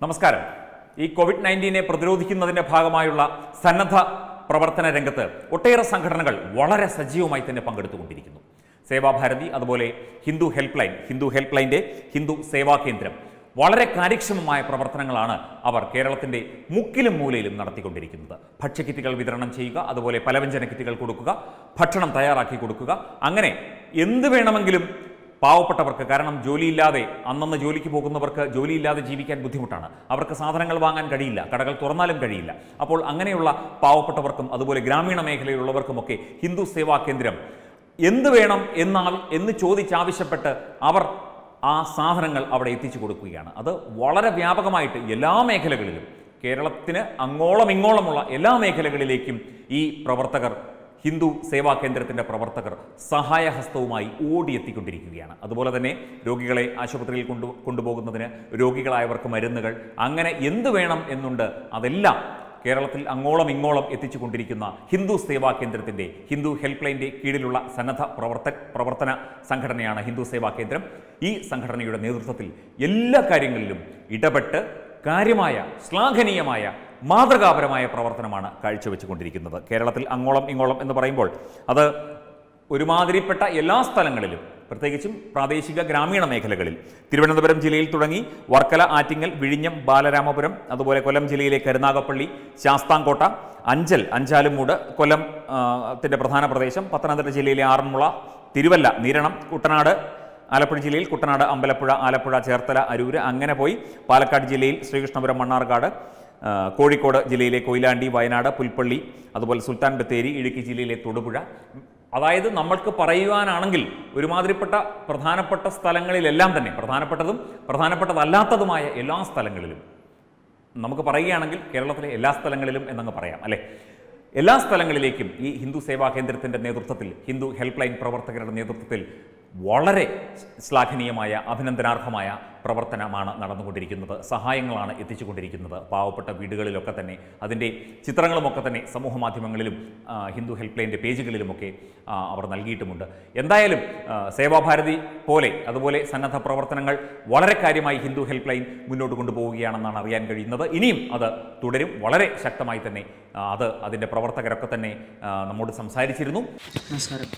നമസ്കാരം ഈ കോവിഡ് നയൻറ്റീനെ പ്രതിരോധിക്കുന്നതിന്റെ ഭാഗമായുള്ള സന്നദ്ധ പ്രവർത്തന രംഗത്ത് ഒട്ടേറെ സംഘടനകൾ വളരെ സജീവമായി തന്നെ പങ്കെടുത്തുകൊണ്ടിരിക്കുന്നു സേവാഭാരതി അതുപോലെ Hindu help line Hindu help ലൈൻ്റെ ഹിന്ദു സേവാ കേന്ദ്രം വളരെ കാര്യക്ഷമമായ പ്രവർത്തനങ്ങളാണ് അവർ കേരളത്തിന്റെ മുക്കിലും മൂലയിലും നടത്തിക്കൊണ്ടിരിക്കുന്നത് ഭക്ഷ്യക്കിറ്റുകൾ വിതരണം ചെയ്യുക അതുപോലെ പലവ്യഞ്ജന കിറ്റുകൾ കൊടുക്കുക ഭക്ഷണം തയ്യാറാക്കി കൊടുക്കുക അങ്ങനെ എന്ത് വേണമെങ്കിലും പാവപ്പെട്ടവർക്ക് കാരണം ജോലിയില്ലാതെ അന്നന്ന് ജോലിക്ക് പോകുന്നവർക്ക് ജോലിയില്ലാതെ ജീവിക്കാൻ ബുദ്ധിമുട്ടാണ് അവർക്ക് സാധനങ്ങൾ വാങ്ങാൻ കഴിയില്ല കടകൾ തുറന്നാലും കഴിയില്ല അപ്പോൾ അങ്ങനെയുള്ള പാവപ്പെട്ടവർക്കും അതുപോലെ ഗ്രാമീണ മേഖലയിലുള്ളവർക്കുമൊക്കെ ഹിന്ദു സേവാ കേന്ദ്രം എന്ത് വേണം എന്നാ എന്ന് ചോദിച്ചാവശ്യപ്പെട്ട് അവർ ആ സാധനങ്ങൾ അവിടെ എത്തിച്ചു കൊടുക്കുകയാണ് അത് വളരെ വ്യാപകമായിട്ട് എല്ലാ മേഖലകളിലും കേരളത്തിന് അങ്ങോളം ഇങ്ങോളമുള്ള എല്ലാ മേഖലകളിലേക്കും ഈ പ്രവർത്തകർ ഹിന്ദു സേവാ കേന്ദ്രത്തിന്റെ പ്രവർത്തകർ സഹായഹസ്തവുമായി ഓടിയെത്തിക്കൊണ്ടിരിക്കുകയാണ് അതുപോലെ തന്നെ രോഗികളെ ആശുപത്രിയിൽ കൊണ്ടു കൊണ്ടുപോകുന്നതിന് രോഗികളായവർക്ക് മരുന്നുകൾ അങ്ങനെ എന്ത് വേണം എന്നുണ്ട് അതെല്ലാം കേരളത്തിൽ അങ്ങോളം ഇങ്ങോളം എത്തിച്ചു കൊണ്ടിരിക്കുന്ന ഹിന്ദു സേവാ കേന്ദ്രത്തിന്റെ ഹിന്ദു ഹെൽപ്പ് ലൈൻ്റെ കീഴിലുള്ള സന്നദ്ധ പ്രവർത്ത പ്രവർത്തന സംഘടനയാണ് ഹിന്ദു സേവാ കേന്ദ്രം ഈ സംഘടനയുടെ നേതൃത്വത്തിൽ എല്ലാ കാര്യങ്ങളിലും ഇടപെട്ട് കാര്യമായ ശ്ലാഘനീയമായ മാതൃകാപരമായ പ്രവർത്തനമാണ് കാഴ്ചവെച്ചുകൊണ്ടിരിക്കുന്നത് കേരളത്തിൽ അങ്ങോളം ഇങ്ങോളം എന്ന് പറയുമ്പോൾ അത് ഒരുമാതിരിപ്പെട്ട എല്ലാ സ്ഥലങ്ങളിലും പ്രത്യേകിച്ചും പ്രാദേശിക ഗ്രാമീണ മേഖലകളിൽ തിരുവനന്തപുരം ജില്ലയിൽ തുടങ്ങി വർക്കല ആറ്റിങ്ങൽ വിഴിഞ്ഞം ബാലരാമപുരം അതുപോലെ കൊല്ലം ജില്ലയിലെ കരുനാഗപ്പള്ളി ശാസ്താംകോട്ട അഞ്ചൽ അഞ്ചാലുമൂട് കൊല്ലം ആ, ത്തിന്റെ പ്രധാന പ്രദേശം പത്തനംതിട്ട ജില്ലയിലെ ആറന്മുള തിരുവല്ല നീരണം കുട്ടനാട് ആലപ്പുഴ ജില്ലയിൽ കുട്ടനാട് അമ്പലപ്പുഴ ആലപ്പുഴ ചേർത്തല അരൂര് അങ്ങനെ പോയി പാലക്കാട് ജില്ലയിൽ ശ്രീകൃഷ്ണപുരം മണ്ണാർക്കാട് ആ, കോഴിക്കോട് ജില്ലയിലെ കൊയിലാണ്ടി വയനാട് പുൽപ്പള്ളി അതുപോലെ സുൽത്താൻ ബത്തേരി ഇടുക്കി ജില്ലയിലെ തൊടുപുഴ അതായത് നമ്മൾക്ക് പറയുവാനാണെങ്കിൽ ഒരുമാതിരിപ്പെട്ട പ്രധാനപ്പെട്ട സ്ഥലങ്ങളിലെല്ലാം തന്നെ പ്രധാനപ്പെട്ടതും പ്രധാനപ്പെട്ടതല്ലാത്തതുമായ എല്ലാ സ്ഥലങ്ങളിലും നമുക്ക് പറയുകയാണെങ്കിൽ കേരളത്തിലെ എല്ലാ സ്ഥലങ്ങളിലും എന്നങ്ങ് പറയാം അല്ലേ എല്ലാ സ്ഥലങ്ങളിലേക്കും ഈ ഹിന്ദു സേവാ കേന്ദ്രത്തിന്റെ നേതൃത്വത്തിൽ ഹിന്ദു ഹെൽപ്പ് ലൈൻ പ്രവർത്തകരുടെ നേതൃത്വത്തിൽ വളരെ ശ്ലാഘനീയമായ അഭിനന്ദനാർഹമായ പ്രവർത്തനമാണ് നടന്നുകൊണ്ടിരിക്കുന്നത് സഹായങ്ങളാണ് എത്തിച്ചുകൊണ്ടിരിക്കുന്നത് പാവപ്പെട്ട വീടുകളിലൊക്കെ തന്നെ അതിൻ്റെ ചിത്രങ്ങളുമൊക്കെ തന്നെ സമൂഹ മാധ്യമങ്ങളിലും ആ, ഹിന്ദു ഹെൽപ്പ് ലൈൻ്റെ പേജുകളിലുമൊക്കെ ആ, അവർ നൽകിയിട്ടുമുണ്ട് എന്തായാലും ആ, സേവാഭാരതി പോലെ അതുപോലെ സന്നദ്ധ പ്രവർത്തനങ്ങൾ വളരെ കാര്യമായി ഹിന്ദു ഹെൽപ്പ് ലൈൻ മുന്നോട്ട് കൊണ്ടുപോവുകയാണെന്നാണ് അറിയാൻ കഴിയുന്നത് ഇനിയും അത് തുടരും വളരെ ശക്തമായി തന്നെ ആ, അത് അതിൻ്റെ പ്രവർത്തകരൊക്കെ തന്നെ ആ, നമ്മോട് സംസാരിച്ചിരുന്നു നമസ്കാരം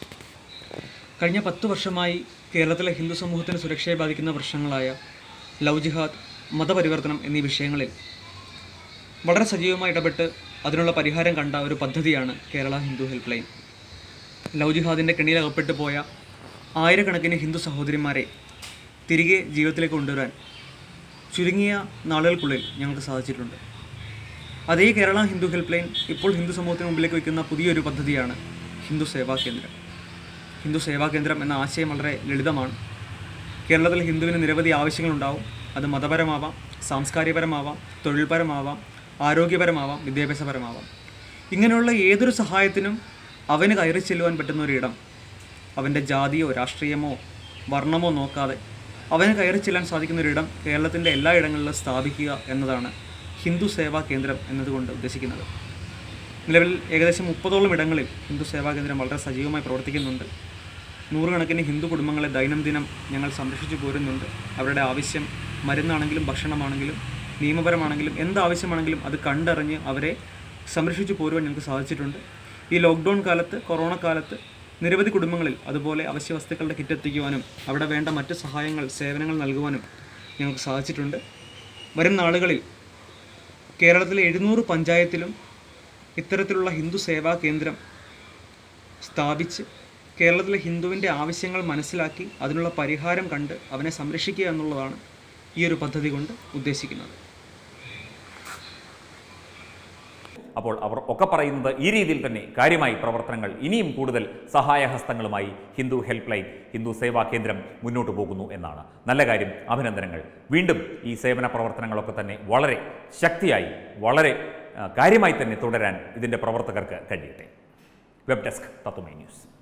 കഴിഞ്ഞ പത്ത് വർഷമായി കേരളത്തിലെ ഹിന്ദു സമൂഹത്തിന് സുരക്ഷയെ ബാധിക്കുന്ന പ്രശ്നങ്ങളായ ലവ് ജിഹാദ് മതപരിവർത്തനം എന്നീ വിഷയങ്ങളിൽ വളരെ സജീവമായി ഇടപെട്ട് അതിനുള്ള പരിഹാരം കണ്ട ഒരു പദ്ധതിയാണ് Kerala Hindu help line love ജിഹാദിൻ്റെ കെണിയിലകപ്പെട്ടു പോയ ആയിരക്കണക്കിന് ഹിന്ദു സഹോദരിമാരെ തിരികെ ജീവിതത്തിലേക്ക് കൊണ്ടുവരാൻ ചുരുങ്ങിയ നാളുകൾക്കുള്ളിൽ ഞങ്ങൾക്ക് സാധിച്ചിട്ടുണ്ട് അതേ കേരള ഹിന്ദു ഹെൽപ്പ് ലൈൻ ഇപ്പോൾ ഹിന്ദു സമൂഹത്തിന് മുമ്പിലേക്ക് വയ്ക്കുന്ന പുതിയൊരു പദ്ധതിയാണ് ഹിന്ദു സേവാ കേന്ദ്രം ഹിന്ദു സേവാ കേന്ദ്രം എന്ന ആശയം വളരെ ലളിതമാണ് കേരളത്തിൽ ഹിന്ദുവിന് നിരവധി ആവശ്യങ്ങളുണ്ടാവും അത് മതപരമാവാം സാംസ്കാരികപരമാവാം തൊഴിൽപരമാവാം ആരോഗ്യപരമാവാം വിദ്യാഭ്യാസപരമാവാം ഇങ്ങനെയുള്ള ഏതൊരു സഹായത്തിനും അവന് കയറി ചെല്ലുവാൻ പറ്റുന്ന ഒരു ഇടം അവൻ്റെ ജാതിയോ രാഷ്ട്രീയമോ വർണ്ണമോ നോക്കാതെ അവന് കയറി ചെല്ലാൻ സാധിക്കുന്ന ഒരു ഇടം കേരളത്തിൻ്റെ എല്ലാ ഇടങ്ങളിലും സ്ഥാപിക്കുക എന്നതാണ് ഹിന്ദു സേവാ കേന്ദ്രം എന്നതുകൊണ്ട് ഉദ്ദേശിക്കുന്നത് നിലവിൽ ഏകദേശം മുപ്പതോളം ഇടങ്ങളിൽ ഹിന്ദു സേവാ കേന്ദ്രം വളരെ സജീവമായി പ്രവർത്തിക്കുന്നുണ്ട് നൂറുകണക്കിന് ഹിന്ദു കുടുംബങ്ങളെ ദൈനംദിനം ഞങ്ങൾ സംരക്ഷിച്ചു പോരുന്നുണ്ട് അവരുടെ ആവശ്യം മരുന്നാണെങ്കിലും ഭക്ഷണമാണെങ്കിലും നിയമപരമാണെങ്കിലും എന്ത് ആവശ്യമാണെങ്കിലും അത് കണ്ടറിഞ്ഞ് അവരെ സംരക്ഷിച്ചു പോരുവാൻ ഞങ്ങൾക്ക് സാധിച്ചിട്ടുണ്ട് ഈ ലോക്ക്ഡൗൺ കാലത്ത് കൊറോണ കാലത്ത് നിരവധി കുടുംബങ്ങളിൽ അതുപോലെ അവശ്യ വസ്തുക്കളുടെ കിറ്റ് എത്തിക്കുവാനും അവിടെ വേണ്ട മറ്റ് സഹായങ്ങൾ സേവനങ്ങൾ നൽകുവാനും ഞങ്ങൾക്ക് സാധിച്ചിട്ടുണ്ട് വരും നാളുകളിൽ കേരളത്തിലെ എഴുന്നൂറ് പഞ്ചായത്തിലും ഇത്തരത്തിലുള്ള ഹിന്ദു സേവാ കേന്ദ്രം സ്ഥാപിച്ച് കേരളത്തിലെ ഹിന്ദുവിൻ്റെ ആവശ്യങ്ങൾ മനസ്സിലാക്കി അതിനുള്ള പരിഹാരം കണ്ട് അവനെ സംരക്ഷിക്കുക എന്നുള്ളതാണ് ഈ ഒരു പദ്ധതി കൊണ്ട് ഉദ്ദേശിക്കുന്നത് അപ്പോൾ അവർ ഒക്കെ പറയുന്നത് ഈ രീതിയിൽ തന്നെ കാര്യമായി പ്രവർത്തനങ്ങൾ ഇനിയും കൂടുതൽ സഹായഹസ്തങ്ങളുമായി ഹിന്ദു ഹെൽപ്പ് ലൈൻ ഹിന്ദു സേവാ കേന്ദ്രം മുന്നോട്ട് പോകുന്നു എന്നാണ് നല്ല കാര്യം അഭിനന്ദനങ്ങൾ വീണ്ടും ഈ സേവന പ്രവർത്തനങ്ങളൊക്കെ തന്നെ വളരെ ശക്തിയായി വളരെ ആ, കാര്യമായി തന്നെ തുടരാൻ ഇതിൻ്റെ പ്രവർത്തകർക്ക് കഴിയട്ടെ വെബ് ഡെസ്ക് തത്വമൈ ന്യൂസ്